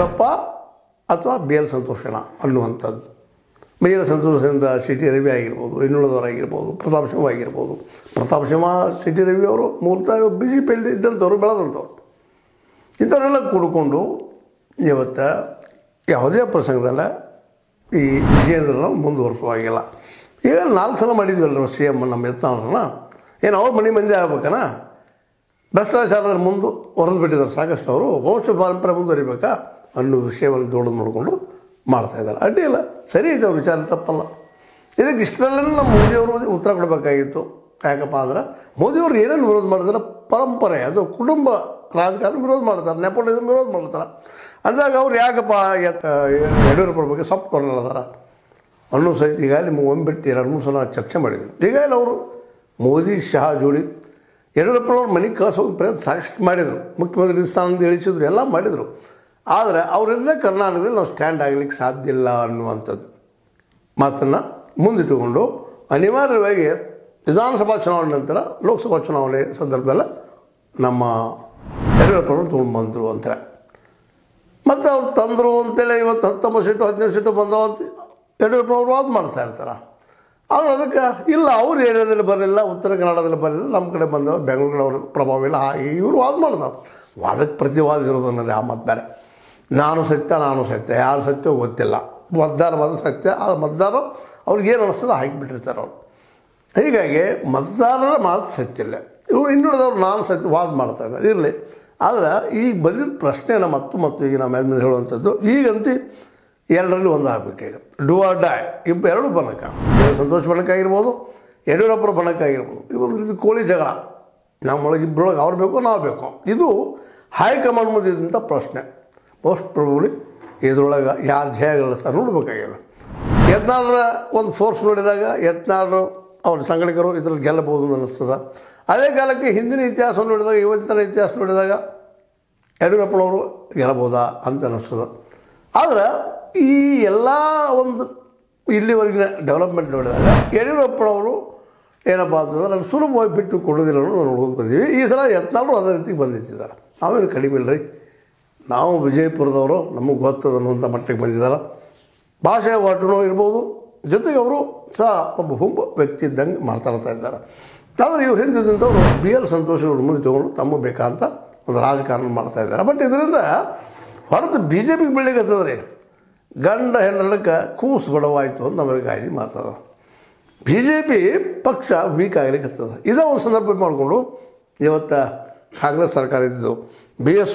ಯಡಿಯೂರಪ್ಪ ಅಥವಾ B L ಸಂತೋಷಣ ಅನ್ನುವಂಥದ್ದು ಬಿ ಎಲ್ ಸಂತೋಷದಿಂದ ಸಿ ಟಿ ರವಿ ಆಗಿರ್ಬೋದು ಇನ್ನುಳಿದವರಾಗಿರ್ಬೋದು ಪ್ರತಾಪ್ ಸಿಂಹ ಆಗಿರ್ಬೋದು ಪ್ರತಾಪ್ ಸಿಂಹ ಸಿ ಟಿ ರವಿ ಅವರು ಮೂಲತಃ ಬಿ ಜೆ ಪಿಯಲ್ಲಿ ಇದ್ದಂಥವ್ರು ಬೆಳೆದಂಥವ್ರು ಇಂಥವರೆಲ್ಲ ಕೂಡಿಕೊಂಡು ಇವತ್ತು ಯಾವುದೇ ಪ್ರಸಂಗದಲ್ಲ ಈ ವಿಜಯೇಂದ್ರನ ಮುಂದುವರಿಸುವಾಗಿಲ್ಲ ಈಗ ನಾಲ್ಕು ಸಲ ಮಾಡಿದ್ವಲ್ಲ ಸಿ ಎಮ್ ನಮ್ಮ ಯತ್ನಾಳರನ್ನ ಏನು ಅವ್ರ ಮನೆ ಮಂದಿ ಆಗ್ಬೇಕನ ಭ್ರಷ್ಟಾಚಾರದಲ್ಲಿ ಮುಂದೆ ಹೊರದು ಬಿಟ್ಟಿದ್ದಾರೆ ಸಾಕಷ್ಟು ಅವರು ವಂಶ ಪರಂಪರೆ ಮುಂದುವರಿಬೇಕಾ ಅನ್ನೋ ವಿಷಯವನ್ನು ಜೋಡು ಮಾಡಿಕೊಂಡು ಮಾಡ್ತಾ ಇದ್ದಾರೆ ಅಡ್ಡಿ ಇಲ್ಲ ಸರಿ ಐತೆ ಅವ್ರ ವಿಚಾರ ತಪ್ಪಲ್ಲ ಇದಕ್ಕೆ ಇಷ್ಟರಲ್ಲೇ ನಮ್ಮ ಮೋದಿಯವರು ಉತ್ತರ ಕೊಡಬೇಕಾಗಿತ್ತು ಯಾಕಪ್ಪ ಅಂದ್ರೆ ಮೋದಿಯವರು ಏನೇನು ವಿರೋಧ ಮಾಡ್ತಾರೆ ಪರಂಪರೆ ಅದು ಕುಟುಂಬ ರಾಜಕಾರಣ ವಿರೋಧ ಮಾಡ್ತಾರೆ ನೆಪೋಟಿಸಮ್ ವಿರೋಧ ಮಾಡ್ತಾರೆ ಅಂದಾಗ ಅವ್ರು ಯಾಕಪ್ಪ ಎತ್- ಯಡಿಯೂರಪ್ಪರ ಬಗ್ಗೆ ಸಾಫ್ಟ್ ಕಾರ್ನರ್ ಅದಾರ ಅನ್ನೋ ಸಹಿತ ಈಗ ನಿಮಗೆ ಒಂಬಿಟ್ಟು ಎರಡು ಮೂರು ಸಲ ಚರ್ಚೆ ಮಾಡಿದ್ವಿ ಈಗಾಗಲೇ ಅವರು ಮೋದಿ ಶಹಾ ಜೋಡಿ ಯಡಿಯೂರಪ್ಪನವ್ರ ಮನೆಗೆ ಕಳಿಸೋದು ಪ್ರಯತ್ನ ಸಾಕಷ್ಟು ಮಾಡಿದರು ಮುಖ್ಯಮಂತ್ರಿ ಸ್ಥಾನದಿಂದ ಇಳಿಸಿದ್ರು ಎಲ್ಲ ಮಾಡಿದರು ಆದರೆ ಅವರೆಲ್ಲ ಕರ್ನಾಟಕದಲ್ಲಿ ನಾವು ಸ್ಟ್ಯಾಂಡ್ ಆಗಲಿಕ್ಕೆ ಸಾಧ್ಯ ಇಲ್ಲ ಅನ್ನುವಂಥದ್ದು ಮಾತನ್ನು ಮುಂದಿಟ್ಟುಕೊಂಡು ಅನಿವಾರ್ಯವಾಗಿ ವಿಧಾನಸಭಾ ಚುನಾವಣೆ ನಂತರ ಲೋಕಸಭಾ ಚುನಾವಣೆ ಸಂದರ್ಭದಲ್ಲಿ ನಮ್ಮ ಯಡಿಯೂರಪ್ಪನವ್ರು ತೊಗೊಂಡು ಬಂದರು ಅಂತಾರೆ ಮತ್ತು ಅವ್ರು ತಂದರು ಅಂತೇಳಿ ಇವತ್ತು ಹತ್ತೊಂಬತ್ತು ಸೀಟು ಹದಿನೈದು ಸೀಟು ಬಂದವು ಅಂತ ಯಡಿಯೂರಪ್ಪನವ್ರು ವಾದ ಮಾಡ್ತಾ ಇರ್ತಾರೆ ಆದ್ರೆ ಅದಕ್ಕೆ ಇಲ್ಲ ಅವ್ರ ಏರಿಯಾದಲ್ಲಿ ಬರಲಿಲ್ಲ ಉತ್ತರ ಕನ್ನಡದಲ್ಲಿ ಬರಲಿಲ್ಲ ನಮ್ಮ ಕಡೆ ಬಂದವ ಬೆಂಗಳೂರು ಕಡೆ ಅವ್ರ ಪ್ರಭಾವ ಇಲ್ಲ ಹಾಗೆ ಇವರು ವಾದ ಮಾಡ್ತಾರೆ ವಾದಕ್ಕೆ ಪ್ರತಿವಾದ ಇರೋದನ್ನಲ್ಲ ಆ ಮತ ಬೇರೆ ನಾನು ಸತ್ಯ ನಾನು ಸತ್ಯ ಯಾರು ಸತ್ಯ ಗೊತ್ತಿಲ್ಲ ಮತದಾರ ಮತ ಸತ್ಯ ಆ ಮತದಾರ ಅವ್ರಿಗೇನು ಅನ್ನಿಸ್ತದೆ ಹಾಕಿಬಿಟ್ಟಿರ್ತಾರೆ ಅವರು ಹೀಗಾಗಿ ಮತದಾರರ ಮಾತು ಸತ್ಯ ಇಲ್ಲ ಇವರು ಇನ್ನುಳಿದವ್ರು ನಾನು ಸತ್ಯ ವಾದ ಮಾಡ್ತಾ ಇದ್ದಾರೆ ಇರಲಿ ಆದರೆ ಈಗ ಬಂದಿದ್ದ ಪ್ರಶ್ನೆನ ಮತ್ತು ಮತ್ತು ಈಗ ನಮ್ಮ ಮೇಲೆ ಹೇಳುವಂಥದ್ದು ಈಗಂತೂ ಎರಡರಲ್ಲಿ ಒಂದು ಆಗಬೇಕು ಈಗ ಡು ಆರ್ ಡೈ ಇಬ್ಬ ಎರಡು ಬಣಕ ಸಂತೋಷ್ ಬಣಕ ಆಗಿರ್ಬೋದು ಯಡಿಯೂರಪ್ಪರ ಬಣಕ ಆಗಿರ್ಬೋದು ಇದು ಒಂದು ರೀತಿ ಕೋಳಿ ಜಗಳ ನಮ್ಮೊಳಗೆ ಇಬ್ಬರೊಳಗೆ ಅವ್ರು ಬೇಕು ನಾವು ಬೇಕು ಇದು ಹೈಕಮಾಂಡ್ ಮುಂದೆ ಇದ್ದಂಥ ಪ್ರಶ್ನೆ ಮೋಸ್ಟ್ ಪ್ರೊಬಬ್ಲಿ ಇದ್ರೊಳಗೆ ಯಾರು ಜಯ ಗಳಿಸ್ತಾರೆ ನೋಡ್ಬೇಕಾಗ್ಯದ ಯತ್ನಾಳರ ಒಂದು ಫೋರ್ಸ್ ನೋಡಿದಾಗ ಯತ್ನಾಳರು ಅವ್ರ ಸಂಘಟಕರು ಇದ್ರಲ್ಲಿ ಗೆಲ್ಲಬಹುದು ಅಂತ ಅನ್ನಿಸ್ತದ ಅದೇ ಕಾಲಕ್ಕೆ ಹಿಂದಿನ ಇತಿಹಾಸ ನೋಡಿದಾಗ ಇವತ್ತಿನ ಇತಿಹಾಸ ನೋಡಿದಾಗ ಯಡಿಯೂರಪ್ಪನವರು ಗೆಲ್ಲಬಹುದಾ ಅಂತ ಅನ್ನಿಸ್ತದೆ ಆದರೆ ಈ ಎಲ್ಲ ಒಂದು ಇಲ್ಲಿವರೆಗಿನ ಡೆವಲಪ್ಮೆಂಟ್ ನೋಡಿದಾಗ ಯಡಿಯೂರಪ್ಪನವರು ಏನಪ್ಪ ಅಂತಂದ್ರೆ ಅಲ್ಲಿ ಸುಲಭವಾಗಿ ಬಿಟ್ಟು ಕೊಡೋದಿಲ್ಲ ಅನ್ನೋದು ನಾವು ನೋಡ್ಕೊಂಡು ಬಂದೀವಿ ಈ ಸಲ ಯತ್ನಾಳರು ಅದೇ ರೀತಿ ಬಂದಿದ್ದಾರೆ ನಾವೇನು ಕಡಿಮೆ ಇಲ್ಲ ರೀ ನಾವು ವಿಜಯಪುರದವರು ನಮಗೆ ಗೊತ್ತದ ಅನ್ನುವಂಥ ಮಟ್ಟಿಗೆ ಬಂದಿದ್ದಾರೆ ಭಾಷೆ ಒಟ್ಟನೂ ಇರ್ಬೋದು ಜೊತೆಗೆ ಅವರು ಸಹ ಒಬ್ಬ ಹುಂಬ ವ್ಯಕ್ತಿ ಇದ್ದಂಗೆ ಮಾತಾಡ್ತಾ ಇದ್ದಾರೆ ಆದರೆ ಇವ್ರು ಹಿಂದಿದ್ದಂಥವ್ರು ಬಿ ಎಲ್ ಸಂತೋಷ್ ಅವ್ರ ಮುಂದೆ ತೊಗೊಂಡು ತಮಗೆ ಬೇಕಂತ ಒಂದು ರಾಜಕಾರಣ ಮಾಡ್ತಾ ಇದ್ದಾರೆ ಬಟ್ ಇದರಿಂದ ಹೊರತು ಬಿ ಜೆ ಪಿಗೆ ಬೀಳಿಗತ್ತದ ರೀ ಗಂಡ ಹೆಣ್ಣಕ್ಕೆ ಕೂಸು ಬಡವಾಯಿತು ಅಂತ ನಮಗೆ ಗಾಯದಿ ಮಾತದ ಬಿ ಜೆ ಪಿ ಪಕ್ಷ ವೀಕ್ ಆಗಲಿಕ್ಕೆ ಇದೇ ಒಂದು ಸಂದರ್ಭ ಮಾಡಿಕೊಂಡು ಇವತ್ತು ಕಾಂಗ್ರೆಸ್ ಸರ್ಕಾರ ಇದ್ದು ಬಿ ಎಸ್